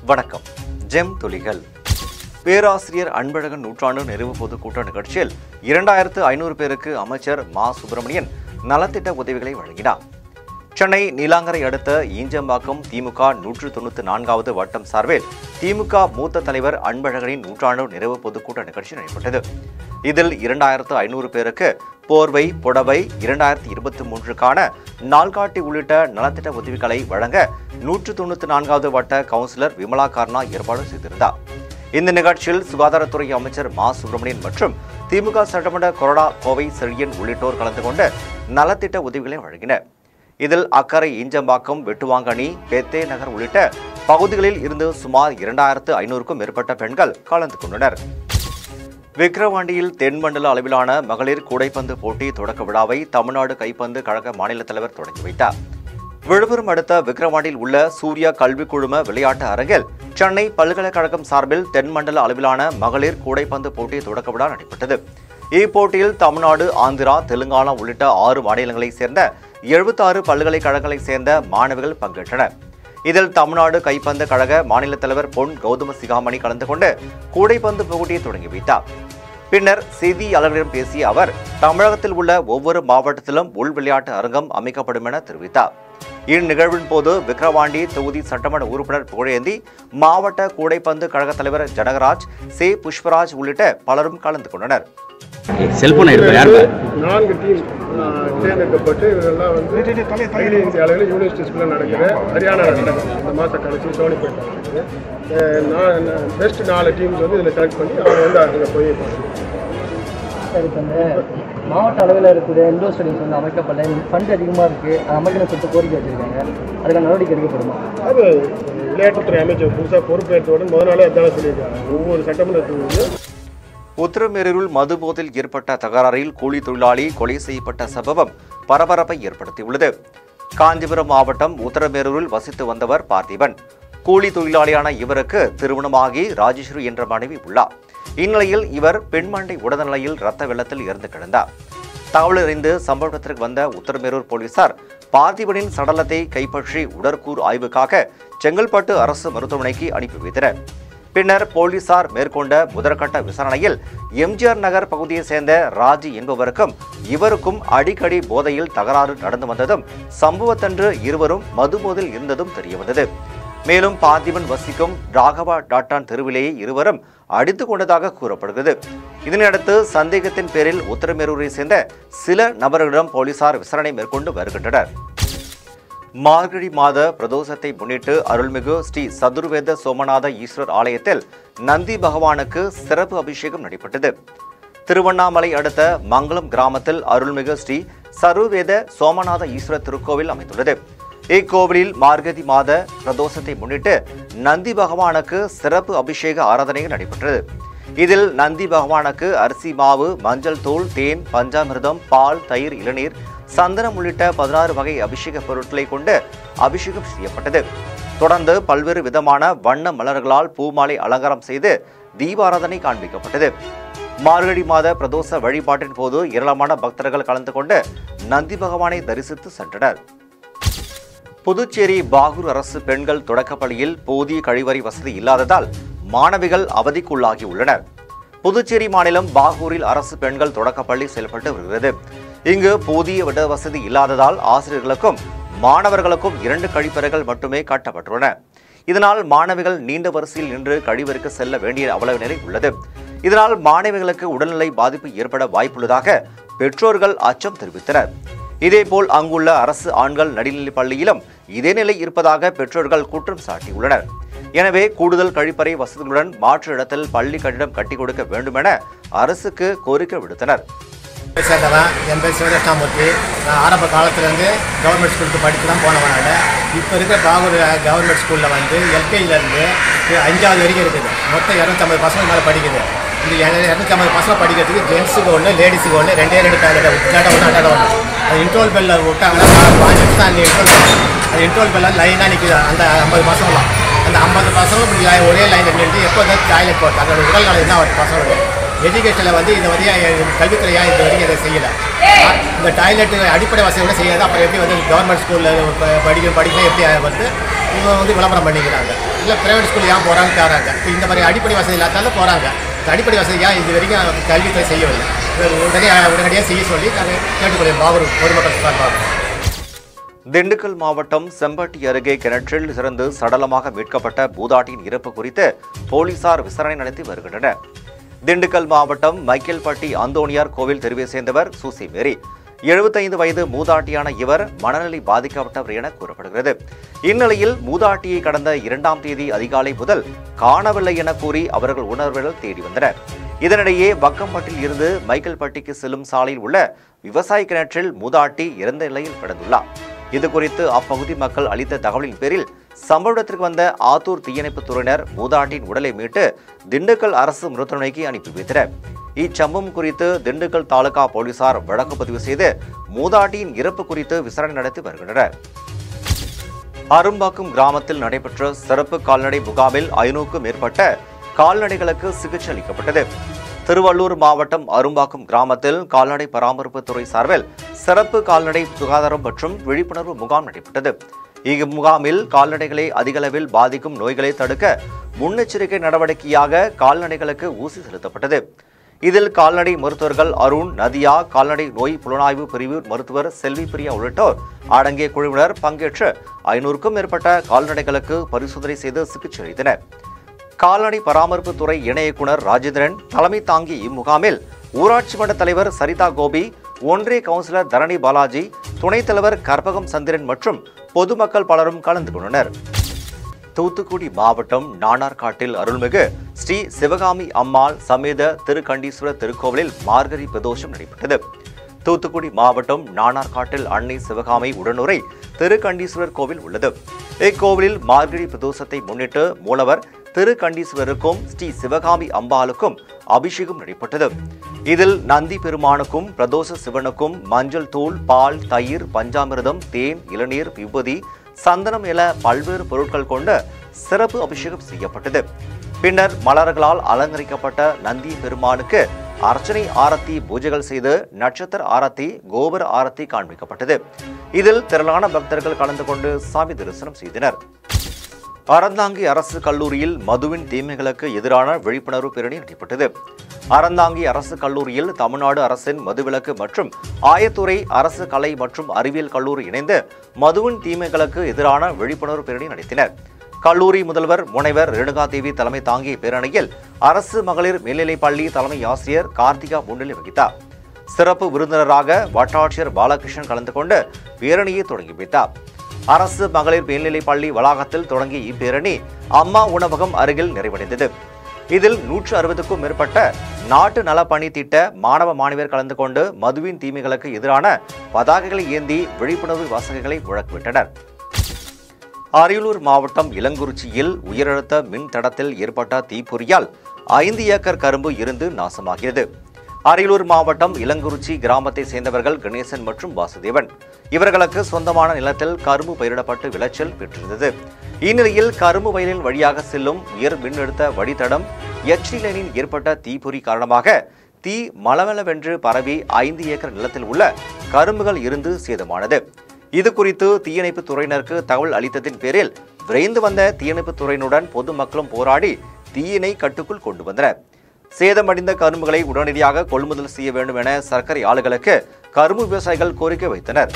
வணக்கம் ஜெம் துளிகள் பேராசிரியர் அன்பழகன் நூற்றாண்டு நிறைவு பொதுக் கூட்ட நிகழ்ச்சியில் இரண்டாயிரத்து ஐநூறு பேருக்கு அமைச்சர் மா சுப்பிரமணியன் நலத்திட்ட உதவிகளை வழங்கினார் சென்னை நீலாங்கரை அடுத்த ஈஞ்சம்பாக்கம் திமுக நூற்று தொண்ணூற்றி நான்காவது வட்டம் சார்பில் திமுக மூத்த தலைவர் அன்பழகனின் நூற்றாண்டு நிறைவு பொதுக்கூட்ட நிகழ்ச்சி நடைபெற்றது இதில் இரண்டாயிரத்து ஐநூறு பேருக்கு போர்வை புடவை இரண்டாயிரத்தி இருபத்தி மூன்றுக்கான நாள்காட்டி உள்ளிட்ட நலத்திட்ட உதவிகளை வழங்க நூற்று தொண்ணூற்றி நான்காவது வட்ட கவுன்சிலர் விமலா கார்னா ஏற்பாடு செய்திருந்தார் இந்த நிகழ்ச்சியில் சுகாதாரத்துறை அமைச்சர் மா சுப்பிரமணியன் மற்றும் திமுக சட்டமன்ற கொறடா கோவை செழியன் உள்ளிட்டோர் கலந்து கொண்டு நலத்திட்ட உதவிகளை வழங்கினர் இதில் அக்கறை ஈஞ்சம்பாக்கம் வெட்டுவாங்கனி பெத்தே நகர் உள்ளிட்ட பகுதிகளில் இருந்து சுமார் இரண்டாயிரத்து ஐநூறுக்கும் மேற்பட்ட பெண்கள் கலந்து கொண்டனர் விக்கிரவாண்டியில் தென்மண்டல அளவிலான மகளிர் கூடைப்பந்து போட்டி தொடக்க விழாவை தமிழ்நாடு கைப்பந்து கழக மாநில தலைவர் தொடங்கி வைத்தார் விழுப்புரம் அடுத்த விக்கிரவாண்டியில் உள்ள சூர்யா கல்விக் குழும விளையாட்டு அரங்கில் சென்னை பல்கலைக்கழகம் சார்பில் தென்மண்டல அளவிலான மகளிர் கூடைப்பந்து போட்டி தொடக்க விழா நடைபெற்றது இப்போட்டியில் தமிழ்நாடு ஆந்திரா தெலுங்கானா உள்ளிட்ட ஆறு மாநிலங்களைச் சேர்ந்த எழுபத்தாறு பல்கலைக்கழகங்களைச் சேர்ந்த மாணவிகள் பங்கேற்றனர் இதில் தமிழ்நாடு கைப்பந்து கழக மாநில தலைவர் பொன் கௌதம சிகாமணி கலந்து கொண்டு கூடைப்பந்து போட்டியை தொடங்கி வைத்தார் பின்னர் செய்தியாளர்களிடம் பேசிய அவர் தமிழகத்தில் உள்ள ஒவ்வொரு மாவட்டத்திலும் உள் விளையாட்டு அரங்கம் அமைக்கப்படும் என தெரிவித்தார் இந்நிகழ்வின் போது விக்கிரவாண்டி தொகுதி சட்டமன்ற உறுப்பினர் புகழேந்தி மாவட்ட கூடைப்பந்து கழக தலைவர் ஜனகராஜ் சே புஷ்பராஜ் உள்ளிட்ட பலரும் கலந்து கொண்டனர் செல்போன் எடுப்பேன் யாருப்பா நான்கு டீம் தேர்ந்தெடுக்கப்பட்டு இவங்கெல்லாம் வந்து அகில இந்திய அளவில் யூனிவர்சிட்டிஸ்குள்ளே நடக்குது ஹரியானா நடக்குது இந்த மாதம் கடைசி சோனிப்பேட் நடக்குது அஹ் நான் பெஸ்ட் நாலு டீம்ஸ் வந்து இதில் செலக்ட் பண்ணி அவங்க வந்து அங்கே போய் சார் இப்போ இந்த மாவட்ட அளவில் இருக்கிற இண்டோர் ஸ்டேடியம்ஸ் வந்து அமைக்கப்படல ஃபண்ட் அதிகமாக இருக்குது அது அமைக்கணும் சொல்லிட்டு கோரிக்கை வச்சுருக்காங்க அதுக்கான நடவடிக்கை எடுக்கப்படுமா அது விளையாட்டுத்துறை அமைச்சர் புதுசாக பொறுப்பேற்றவுடன் முதல் நாளே அதான் சொல்லியிருக்காங்க ஒவ்வொரு சட்டமன்ற தொகுதியும் உத்தரமேரூரில் மதுபோதையில் ஏற்பட்ட தகராறில் கூலி தொழிலாளி கொலை செய்யப்பட்ட சம்பவம் பரபரப்பை ஏற்படுத்தியுள்ளது காஞ்சிபுரம் மாவட்டம் உத்தரமேரூரில் வசித்து வந்தவர் பார்த்திபன் கூலி தொழிலாளியான இவருக்கு திருமணமாகி ராஜேஸ்வரி என்ற மனைவி உள்ளார் இந்நிலையில் இவர் பெண்மண்டை உடல்நிலையில் இரத்த வெள்ளத்தில் இறந்து கிடந்தார் தகவல் அறிந்து சம்பவ இடத்திற்கு வந்த உத்தரமேரூர் போலீசார் பார்த்திபனின் சடலத்தை கைப்பற்றி உடற்கூறு ஆய்வுக்காக செங்கல்பட்டு அரசு மருத்துவமனைக்கு அனுப்பி வைத்தனர் பின்னர் போலீசார் மேற்கொண்ட முதற்கட்ட விசாரணையில் எம்ஜிஆர் நகர் பகுதியைச் சேர்ந்த ராஜி என்பவருக்கும் இவருக்கும் அடிக்கடி போதையில் தகராறு நடந்து வந்ததும் சம்பவத்தன்று இருவரும் மதுபோதில் இருந்ததும் தெரியவந்தது மேலும் பார்த்திபன் வசிக்கும் ராகவா டாட்டான் தெருவிலேயே இருவரும் அடித்துக் கொண்டதாக கூறப்படுகிறது இதனையடுத்து சந்தேகத்தின் பேரில் உத்தரமேரூரை சேர்ந்த சில நபர்களிடம் போலீசார் விசாரணை மேற்கொண்டு வருகின்றனர் மார்கழி மாத பிரதோஷத்தை முன்னிட்டு அருள்மிகு ஸ்ரீ சதுர்வேத சோமநாத ஈஸ்வரர் ஆலயத்தில் நந்தி பகவானுக்கு சிறப்பு அபிஷேகம் நடைபெற்றது திருவண்ணாமலை அடுத்த மங்களம் கிராமத்தில் அருள்மிகு ஸ்ரீ சருவேத சோமநாத ஈஸ்வரர் திருக்கோவில் அமைந்துள்ளது இக்கோவிலில் மார்கதி மாத பிரதோஷத்தை முன்னிட்டு நந்தி பகவானுக்கு சிறப்பு அபிஷேக ஆராதனை நடைபெற்றது இதில் நந்தி பகவானுக்கு அரிசி மாவு மஞ்சள் தூள் தேன் பஞ்சாமிர்தம் பால் தயிர் இளநீர் சந்தனம் உள்ளிட்ட பதினாறு வகை அபிஷேக பொருட்களை கொண்டு அபிஷேகம் செய்யப்பட்டது தொடர்ந்து பல்வேறு விதமான வண்ண மலர்களால் பூமாலை அலங்காரம் செய்து தீபாராதனை காண்பிக்கப்பட்டது மார்கழி மாத பிரதோஷ வழிபாட்டின் போது ஏராளமான பக்தர்கள் கலந்து கொண்டு நந்தி பகவானை தரிசித்து சென்றனர் புதுச்சேரி பாகூர் அரசு பெண்கள் தொடக்கப்பள்ளியில் போதிய கழிவறை வசதி இல்லாததால் மாணவிகள் அவதிக்குள்ளாகி உள்ளனர் புதுச்சேரி மாநிலம் பாகூரில் அரசு பெண்கள் தொடக்கப்பள்ளி செயல்பட்டு வருகிறது இங்கு போதிய விட வசதி இல்லாததால் ஆசிரியர்களுக்கும் மாணவர்களுக்கும் இரண்டு கழிப்பறைகள் மட்டுமே காட்டப்பட்டுள்ளன இதனால் மாணவிகள் நீண்ட வரிசையில் நின்று கழிவறைக்கு செல்ல வேண்டிய அவல நிலை உள்ளது இதனால் மாணவிகளுக்கு உடல்நிலை பாதிப்பு ஏற்பட வாய்ப்புள்ளதாக பெற்றோர்கள் அச்சம் தெரிவித்தனர் இதேபோல் அங்குள்ள அரசு ஆண்கள் நடுநிலைப் பள்ளியிலும் இதே நிலை இருப்பதாக பெற்றோர்கள் குற்றம் சாட்டியுள்ளனர் எனவே கூடுதல் கழிப்பறை வசதிகளுடன் மாற்று இடத்தில் பள்ளி கட்டிடம் கட்டிக் கொடுக்க வேண்டுமென அரசுக்கு கோரிக்கை விடுத்தனர் சேர்ந்தவன் என் பேர் சிவகிருஷ்ணாமூர்த்தி நான் ஆரம்ப காலத்துலேருந்து கவர்மெண்ட் ஸ்கூலுக்கு படித்து தான் போனவன் நான் இப்போ இருக்க பாகூர் கவர்மெண்ட் ஸ்கூலில் வந்து எல்கேஜிலேருந்து அஞ்சாவது வரைக்கும் இருக்குது மொத்தம் இரநூத்தம்பது பசங்க மேலே படிக்குது இந்த இரநூத்தம்பது பசங்க படிக்கிறதுக்கு ஜென்ஸுக்கு ஒன்று லேடிஸுக்கு ஒன்று ரெண்டே ரெண்டு பேர் இல்லாட்ட ஒன்று அட்டாட ஒன்று அது இன்ட்ரோல் பெல்லில் விட்டாங்கன்னா பா- பாஞ்சு நிமிஷம் தான் அந்த இன்ட்ரோல் அந்த இன்ட்ரோல் பெல்லில் லைனாக நிற்குது அந்த ஐம்பது பசங்களாம் அந்த ஐம்பது பசங்களும் இப்படி line- ஒரே லைனில் நின்று எப்போ தான் டாய்லெட் போகிறது அதோட உடல்நலை தான் அவர் பசங்களுக்கு எஜுகேஷனில் வந்து இது வரையும் கல்வித்துறையா இது வரைக்கும் இதை செய்யலை இந்த டாய்லெட் அடிப்படை வசதியோட செய்யாது அப்புறம் எப்படி வந்து கவர்மெண்ட் ஸ்கூலில் படிக்க படிக்க எப்படி வந்து இவங்க வந்து விளம்பரம் பண்ணிக்கிறாங்க இல்லை ப்ரைவேட் ஸ்கூல் ஏன் போகிறாங்க தராங்க இப்போ இந்த மாதிரி அடிப்படை வசதி இல்லாதாலும் போகிறாங்க இந்த அடிப்படை வசதி ஏன் இது வரைக்கும் கல்வித்துறை செய்யவில்லை இதை உடனே உடனடியாக செய்ய சொல்லி நாங்கள் கேட்டுக்கொள்கிறோம் பாபர் பொதுமக்கள் சார்பாக திண்டுக்கல் மாவட்டம் செம்பட்டி அருகே கிணற்றில் இருந்து சடலமாக மீட்கப்பட்ட பூதாட்டியின் இறப்பு குறித்து போலீசார் விசாரணை நடத்தி வருகின்றனர் திண்டுக்கல் மாவட்டம் மைக்கேல்பட்டி அந்தோணியார் கோவில் தெருவை சேர்ந்தவர் சூசி மேரி எழுபத்தைந்து வயது மூதாட்டியான இவர் மனநிலை பாதிக்கப்பட்டவர் என கூறப்படுகிறது இந்நிலையில் மூதாட்டியை கடந்த இரண்டாம் தேதி அதிகாலை முதல் காணவில்லை என கூறி அவர்கள் உணர்வுகள் தேடி வந்தனர் இதனிடையே வக்கம்பட்டில் இருந்து மைக்கேல்பட்டிக்கு செல்லும் சாலையில் உள்ள விவசாய கிணற்றில் மூதாட்டி இறந்த நிலையில் கிடந்துள்ளார் இது குறித்து அப்பகுதி மக்கள் அளித்த தகவலின் பேரில் சம்பவ இடத்திற்கு வந்த ஆத்தூர் தீயணைப்புத் துறையினர் மூதாட்டியின் உடலை மீட்டு திண்டுக்கல் அரசு மருத்துவமனைக்கு அனுப்பி வைத்தனர் இச்சம்பவம் குறித்து திண்டுக்கல் தாலுகா போலீசார் வழக்கு பதிவு செய்து மூதாட்டியின் இறப்பு குறித்து விசாரணை நடத்தி வருகின்றனர் அரும்பாக்கம் கிராமத்தில் நடைபெற்ற சிறப்பு கால்நடை முகாமில் ஐநூறுக்கும் மேற்பட்ட கால்நடைகளுக்கு சிகிச்சை அளிக்கப்பட்டது திருவள்ளூர் மாவட்டம் அரும்பாக்கம் கிராமத்தில் கால்நடை பராமரிப்புத் துறை சார்பில் சிறப்பு கால்நடை சுகாதாரம் மற்றும் விழிப்புணர்வு முகாம் நடைபெற்றது இம்முகாமில் கால்நடைகளை அதிகளவில் பாதிக்கும் நோய்களை தடுக்க முன்னெச்சரிக்கை நடவடிக்கையாக கால்நடைகளுக்கு ஊசி செலுத்தப்பட்டது இதில் கால்நடை மருத்துவர்கள் அருண் நதியா கால்நடை நோய் புலனாய்வு பிரிவு மருத்துவர் செல்வி பிரியா உள்ளிட்டோர் அடங்கிய குழுவினர் பங்கேற்று ஐநூறுக்கும் மேற்பட்ட கால்நடைகளுக்கு பரிசோதனை செய்து சிகிச்சை அளித்தனர் கால்நடை பராமரிப்பு துறை இணை இயக்குனர் ராஜேந்திரன் தலைமை தாங்கிய இம்முகாமில் ஊராட்சி மன்ற தலைவர் சரிதா கோபி ஒன்றிய கவுன்சிலர் தரணி பாலாஜி துணைத் தலைவர் கற்பகம் சந்திரன் மற்றும் பொதுமக்கள் பலரும் கலந்து கொண்டனர் தூத்துக்குடி மாவட்டம் நானார்காட்டில் அருள்மிகு ஸ்ரீ சிவகாமி அம்மாள் சமேத திருக்கண்டீஸ்வரர் திருக்கோவிலில் மார்கழி பிரதோஷம் நடைபெற்றது தூத்துக்குடி மாவட்டம் நானார்காட்டில் அன்னை சிவகாமி உடனுரை திருக்கண்டீஸ்வரர் கோவில் உள்ளது இக்கோவிலில் மார்கழி பிரதோஷத்தை முன்னிட்டு மூலவர் திருக்கண்டீஸ்வரருக்கும் ஸ்ரீ சிவகாமி அம்பாளுக்கும் அபிஷேகம் நடைபெற்றது இதில் நந்தி பெருமானுக்கும் பிரதோஷ சிவனுக்கும் மஞ்சள் தூள் பால் தயிர் பஞ்சாமிர்தம் தேன் இளநீர் விபூதி சந்தனம் என பல்வேறு பொருட்கள் கொண்டு சிறப்பு அபிஷேகம் செய்யப்பட்டது பின்னர் மலர்களால் அலங்கரிக்கப்பட்ட நந்தி பெருமானுக்கு அர்ச்சனை ஆரத்தி பூஜைகள் செய்து நட்சத்திர ஆரத்தி கோபுர ஆரத்தி காண்பிக்கப்பட்டது இதில் திரளான பக்தர்கள் கலந்து கொண்டு சாமி தரிசனம் செய்தனர் அறந்தாங்கி அரசு கல்லூரியில் மதுவின் தீமைகளுக்கு எதிரான விழிப்புணர்வு பேரணி நடைபெற்றது அறந்தாங்கி அரசு கல்லூரியில் தமிழ்நாடு அரசின் மதுவிலக்கு மற்றும் ஆயத்துறை அரசு கலை மற்றும் அறிவியல் கல்லூரி இணைந்து மதுவின் தீமைகளுக்கு எதிரான விழிப்புணர்வு பேரணி நடத்தினர் கல்லூரி முதல்வர் முனைவர் ரேணுகாதேவி தலைமை தாங்கிய பேரணியில் அரசு மகளிர் மேல்நிலைப் பள்ளி தலைமை ஆசிரியர் கார்த்திகா முன்னிலை வகித்தார் சிறப்பு விருந்தினராக வட்டாட்சியர் பாலகிருஷ்ணன் கலந்து கொண்டு பேரணியை தொடங்கி வைத்தார் அரசு மகளிர் மேல்நிலைப் பள்ளி வளாகத்தில் தொடங்கிய இப்பேரணி அம்மா உணவகம் அருகில் நிறைவடைந்தது இதில் நூற்று அறுபதுக்கும் மேற்பட்ட நாட்டு நலப்பணி திட்ட மாணவ மாணவியர் கலந்து கொண்டு மதுவின் தீமைகளுக்கு எதிரான பதாகைகளை ஏந்தி விழிப்புணர்வு வாசகங்களை முழக்கிவிட்டனர் அரியலூர் மாவட்டம் இளங்குறிச்சியில் உயரழுத்த மின் தடத்தில் ஏற்பட்ட தீப்பொறியால் ஐந்து ஏக்கர் கரும்பு இருந்து நாசமாகிறது அரியலூர் மாவட்டம் இளங்குறிச்சி கிராமத்தை சேர்ந்தவர்கள் கணேசன் மற்றும் வாசுதேவன் இவர்களுக்கு சொந்தமான நிலத்தில் கரும்பு பயிரிடப்பட்டு விளைச்சல் பெற்றிருந்தது இந்நிலையில் கரும்பு வயலின் வழியாக செல்லும் உயர் மின்னழுத்த வழித்தடம் எச்டி லைனில் ஏற்பட்ட தீப்பொறி காரணமாக தீ மளமளவென்று பரவி ஐந்து ஏக்கர் நிலத்தில் உள்ள கரும்புகள் இருந்து சேதமானது இது குறித்து தீயணைப்பு துறையினருக்கு தகவல் அளித்ததின் பேரில் விரைந்து வந்த தீயணைப்பு துறையினுடன் பொதுமக்களும் போராடி தீயினை கட்டுக்குள் கொண்டு வந்தனர் சேதமடைந்த கரும்புகளை உடனடியாக கொள்முதல் செய்ய வேண்டும் என சர்க்கரை ஆலைகளுக்கு கரும்பு விவசாயிகள் கோரிக்கை வைத்தனர்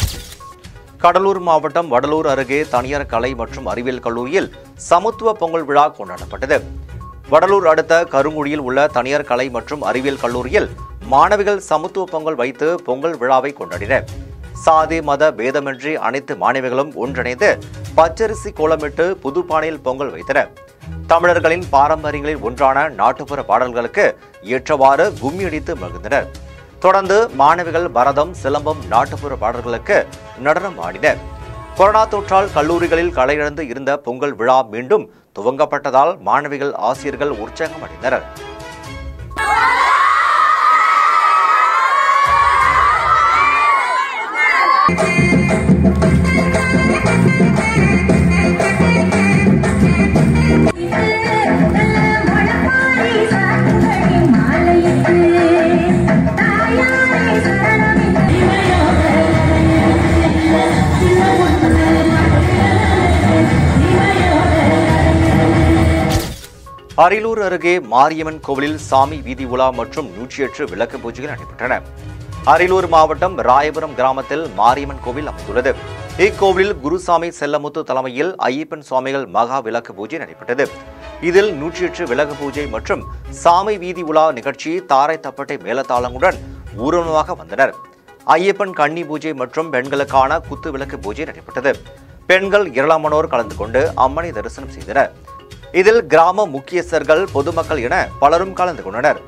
கடலூர் மாவட்டம் வடலூர் அருகே தனியார் கலை மற்றும் அறிவியல் கல்லூரியில் சமத்துவ பொங்கல் விழா கொண்டாடப்பட்டது வடலூர் அடுத்த கருங்குடியில் உள்ள தனியார் கலை மற்றும் அறிவியல் கல்லூரியில் மாணவிகள் சமத்துவ பொங்கல் வைத்து பொங்கல் விழாவை கொண்டாடினர் சாதி மத பேதமின்றி அனைத்து மாணவிகளும் ஒன்றிணைந்து பச்சரிசி கோலமிட்டு புதுப்பானையில் பொங்கல் வைத்தனர் தமிழர்களின் பாரம்பரியங்களில் ஒன்றான நாட்டுப்புற பாடல்களுக்கு ஏற்றவாறு கும்மி அடித்து மகிழ்ந்தனர் தொடர்ந்து மாணவிகள் பரதம் சிலம்பம் நாட்டுப்புற பாடல்களுக்கு நடனம் ஆடினர் கொரோனா தொற்றால் கல்லூரிகளில் களையிழந்து இருந்த பொங்கல் விழா மீண்டும் துவங்கப்பட்டதால் மாணவிகள் ஆசிரியர்கள் உற்சாகம் அடைந்தனர் மாலையிட்டு அரியலூர் அருகே மாரியம்மன் கோவிலில் சாமி வீதி உலா மற்றும் நூற்றி எட்டு விளக்கு பூஜைகள் நடைபெற்றன அரியலூர் மாவட்டம் ராயபுரம் கிராமத்தில் மாரியம்மன் கோவில் அமைந்துள்ளது இக்கோவிலில் குருசாமி செல்லமுத்து தலைமையில் ஐயப்பன் சுவாமிகள் மகா விளக்கு பூஜை நடைபெற்றது இதில் நூற்றி எட்டு விளக்கு பூஜை மற்றும் சாமி வீதி உலா நிகழ்ச்சி தாரை தப்பட்டை மேலதாளங்களுடன் ஊர்வலமாக வந்தனர் ஐயப்பன் கன்னி பூஜை மற்றும் பெண்களுக்கான குத்து விளக்கு பூஜை நடைபெற்றது பெண்கள் ஏராளமானோர் கலந்து கொண்டு அம்மனை தரிசனம் செய்தனர் இதில் கிராம முக்கியஸ்தர்கள் பொதுமக்கள் என பலரும் கலந்து கொண்டனர்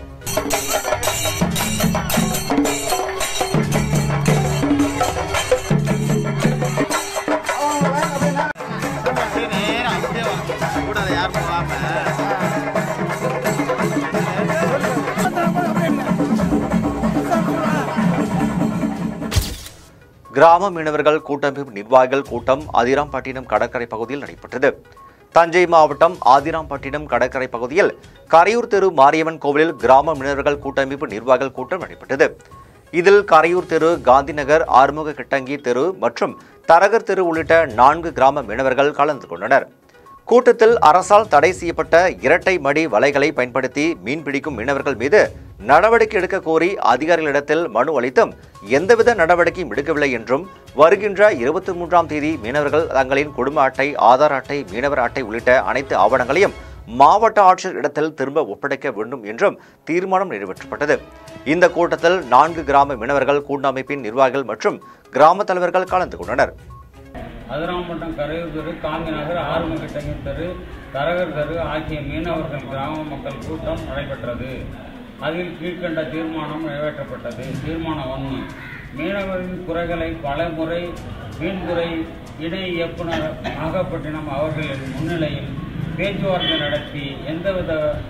கிராம மீனவர்கள் கூட்டமைப்பு நிர்வாகிகள் கூட்டம் அதிராம்பட்டினம் கடற்கரை பகுதியில் நடைபெற்றது தஞ்சை மாவட்டம் ஆதிராம்பட்டினம் கடற்கரை பகுதியில் கரையூர் தெரு மாரியம்மன் கோவிலில் கிராம மீனவர்கள் கூட்டமைப்பு நிர்வாகிகள் கூட்டம் நடைபெற்றது இதில் கரையூர் தெரு காந்திநகர் ஆறுமுக கிட்டங்கி தெரு மற்றும் தரகர் தெரு உள்ளிட்ட நான்கு கிராம மீனவர்கள் கலந்து கொண்டனர் கூட்டத்தில் அரசால் தடை செய்யப்பட்ட இரட்டை மடி வலைகளை பயன்படுத்தி மீன்பிடிக்கும் மீனவர்கள் மீது நடவடிக்கை எடுக்க கோரி அதிகாரிகளிடத்தில் மனு அளித்தும் எந்தவித நடவடிக்கையும் எடுக்கவில்லை என்றும் வருகின்ற இருபத்தி மூன்றாம் தேதி மீனவர்கள் தங்களின் குடும்ப அட்டை ஆதார் அட்டை மீனவர் அட்டை உள்ளிட்ட அனைத்து ஆவணங்களையும் மாவட்ட ஆட்சியர் இடத்தில் திரும்ப ஒப்படைக்க வேண்டும் என்றும் தீர்மானம் நிறைவேற்றப்பட்டது இந்த கூட்டத்தில் நான்கு கிராம மீனவர்கள் கூட்டமைப்பின் நிர்வாகிகள் மற்றும் கிராம தலைவர்கள் கலந்து கொண்டனர் அதிராம்பட்டம் கரையூர் தெரு காந்தி நகர் ஆறுமுகட்டங்கி தெரு தரகர் தெரு ஆகிய மீனவர்கள் கிராம மக்கள் கூட்டம் நடைபெற்றது அதில் கீழ்க்கண்ட தீர்மானம் நிறைவேற்றப்பட்டது தீர்மானம் ஒன்று மீனவரின் குறைகளை பலமுறை மீன்துறை இணை இயக்குனர் நாகப்பட்டினம் அவர்களின் முன்னிலையில் பேச்சுவார்த்தை நடத்தி எந்தவித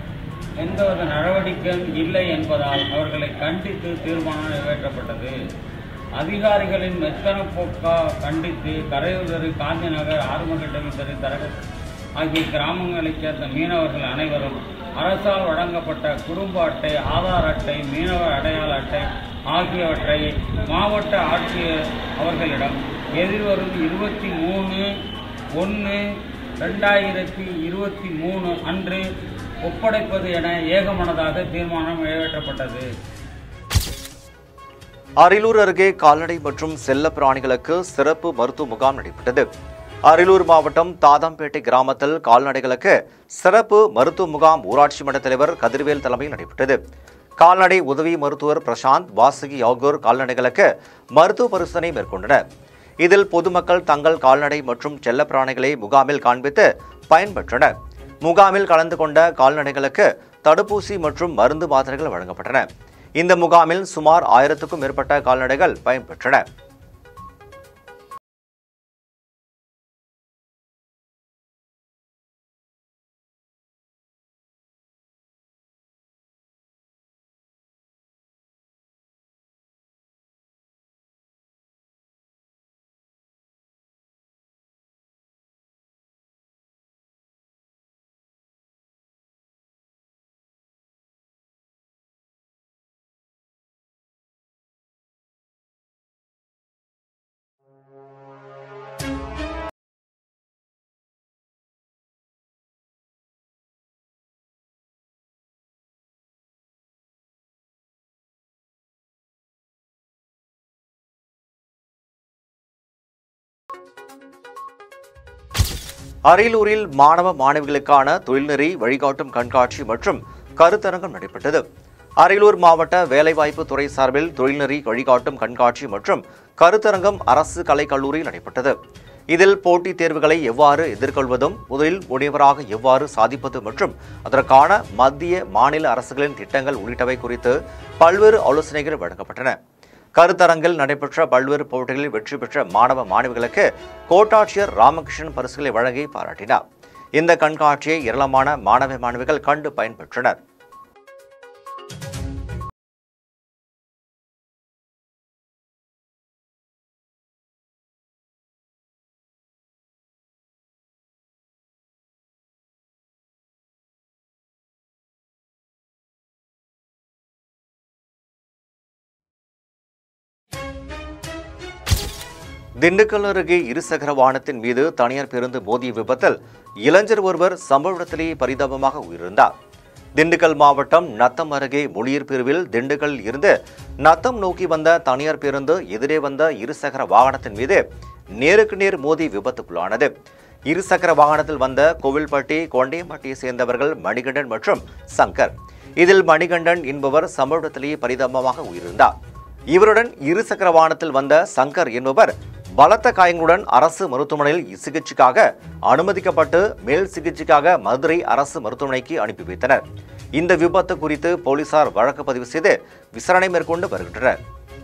எந்தவித நடவடிக்கையும் இல்லை என்பதால் அவர்களை கண்டித்து தீர்மானம் நிறைவேற்றப்பட்டது அதிகாரிகளின் மெத்தன போக்கா கண்டித்து கரையுதறி காந்தி நகர் ஆறுமுகட்டவி தெரு தரக ஆகிய கிராமங்களைச் சேர்ந்த மீனவர்கள் அனைவரும் அரசால் வழங்கப்பட்ட குடும்ப அட்டை ஆதார் அட்டை மீனவர் அடையாள அட்டை ஆகியவற்றை மாவட்ட ஆட்சியர் அவர்களிடம் எதிர்வரும் இருபத்தி மூணு ஒன்று ரெண்டாயிரத்தி இருபத்தி மூணு அன்று ஒப்படைப்பது என ஏகமனதாக தீர்மானம் நிறைவேற்றப்பட்டது அரியலூர் அருகே கால்நடை மற்றும் செல்ல பிராணிகளுக்கு சிறப்பு மருத்துவ முகாம் நடைபெற்றது அரியலூர் மாவட்டம் தாதாம்பேட்டை கிராமத்தில் கால்நடைகளுக்கு சிறப்பு மருத்துவ முகாம் ஊராட்சி மன்ற தலைவர் கதிர்வேல் தலைமையில் நடைபெற்றது கால்நடை உதவி மருத்துவர் பிரசாந்த் வாசுகி ஆகியோர் கால்நடைகளுக்கு மருத்துவ பரிசோதனை மேற்கொண்டனர் இதில் பொதுமக்கள் தங்கள் கால்நடை மற்றும் செல்ல பிராணிகளை முகாமில் காண்பித்து பயன்பெற்றனர் முகாமில் கலந்து கொண்ட கால்நடைகளுக்கு தடுப்பூசி மற்றும் மருந்து மாத்திரைகள் வழங்கப்பட்டன இந்த முகாமில் சுமார் ஆயிரத்துக்கும் மேற்பட்ட கால்நடைகள் பயன்பெற்றன அரியலூரில் மாணவ மாணவிகளுக்கான தொழில்நெறி வழிகாட்டும் கண்காட்சி மற்றும் கருத்தரங்கம் நடைபெற்றது அரியலூர் மாவட்ட வேலைவாய்ப்பு துறை சார்பில் தொழில்நெறி வழிகாட்டும் கண்காட்சி மற்றும் கருத்தரங்கம் அரசு கலைக்கல்லூரியில் நடைபெற்றது இதில் போட்டித் தேர்வுகளை எவ்வாறு எதிர்கொள்வதும் முதலில் முனைவராக எவ்வாறு சாதிப்பது மற்றும் அதற்கான மத்திய மாநில அரசுகளின் திட்டங்கள் உள்ளிட்டவை குறித்து பல்வேறு ஆலோசனைகள் வழங்கப்பட்டன கருத்தரங்கில் நடைபெற்ற பல்வேறு போட்டிகளில் வெற்றி பெற்ற மாணவ மாணவிகளுக்கு கோட்டாட்சியர் ராமகிருஷ்ணன் பரிசுகளை வழங்கி பாராட்டினார் இந்த கண்காட்சியை ஏராளமான மாணவ மாணவிகள் கண்டு பயன்பெற்றனர் திண்டுக்கல் அருகே இருசக்கர வாகனத்தின் மீது தனியார் பேருந்து மோதிய விபத்தில் இளைஞர் ஒருவர் சம்பவ இடத்திலேயே பரிதாபமாக உயிரிழந்தார் திண்டுக்கல் மாவட்டம் நத்தம் அருகே மொழியர் பிரிவில் திண்டுக்கல் இருந்து நத்தம் நோக்கி வந்த தனியார் பேருந்து எதிரே வந்த இருசக்கர வாகனத்தின் மீது நேருக்கு நேர் மோதி விபத்துக்குள்ளானது இருசக்கர வாகனத்தில் வந்த கோவில்பட்டி கொண்டையம்பட்டியை சேர்ந்தவர்கள் மணிகண்டன் மற்றும் சங்கர் இதில் மணிகண்டன் என்பவர் சம்பவ இடத்திலேயே பரிதாபமாக உயிரிழந்தார் இவருடன் இருசக்கர வாகனத்தில் வந்த சங்கர் என்பவர் பலத்த காயங்களுடன் அரசு மருத்துவமனையில் சிகிச்சைக்காக அனுமதிக்கப்பட்டு மேல் சிகிச்சைக்காக மதுரை அரசு மருத்துவமனைக்கு அனுப்பி வைத்தனர் இந்த விபத்து குறித்து போலீசார் வழக்கு பதிவு செய்து விசாரணை மேற்கொண்டு வருகின்றனர்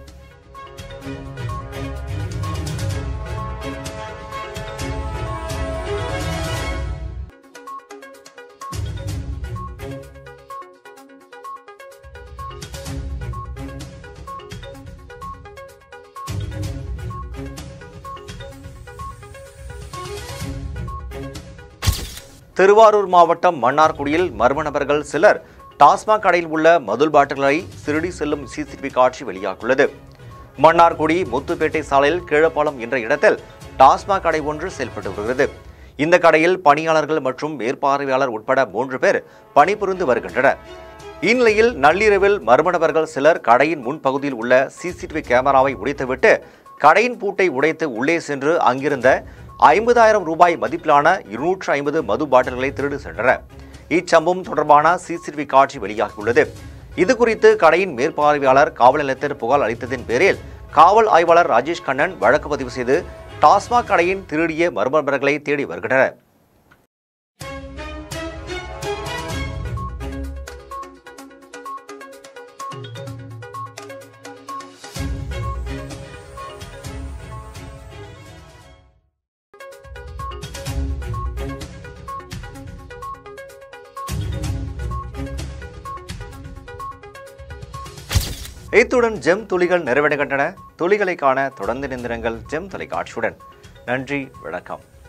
திருவாரூர் மாவட்டம் மன்னார்குடியில் மர்ம நபர்கள் சிலர் டாஸ்மாக் கடையில் உள்ள மதுள் பாட்டில்களை திருடி செல்லும் சிசிடிவி காட்சி வெளியாகியுள்ளது மன்னார்குடி முத்துப்பேட்டை சாலையில் கீழப்பாலம் என்ற இடத்தில் டாஸ்மாக் கடை ஒன்று செயல்பட்டு வருகிறது இந்த கடையில் பணியாளர்கள் மற்றும் மேற்பார்வையாளர் உட்பட மூன்று பேர் பணிபுரிந்து வருகின்றனர் இந்நிலையில் நள்ளிரவில் மர்ம நபர்கள் சிலர் கடையின் முன்பகுதியில் உள்ள சிசிடிவி கேமராவை உடைத்துவிட்டு கடையின் பூட்டை உடைத்து உள்ளே சென்று அங்கிருந்த ஐம்பதாயிரம் ரூபாய் மதிப்பிலான இருநூற்று ஐம்பது மது பாட்டில்களை திருடு சென்றனர் இச்சம்பவம் தொடர்பான சிசிடிவி காட்சி வெளியாகியுள்ளது இது குறித்து கடையின் மேற்பார்வையாளர் காவல் நிலையத்தில் புகார் அளித்ததின் பேரில் காவல் ஆய்வாளர் ராஜேஷ் கண்ணன் வழக்கு பதிவு செய்து டாஸ்மாக் கடையின் திருடிய மர்ம நபர்களை தேடி வருகின்றனர் இத்துடன் ஜெம் துளிகள் நிறைவடைகின்றன துளிகளை காண தொடர்ந்து நிந்திரங்கள் ஜெம் தொலைக்காட்சியுடன் நன்றி வணக்கம்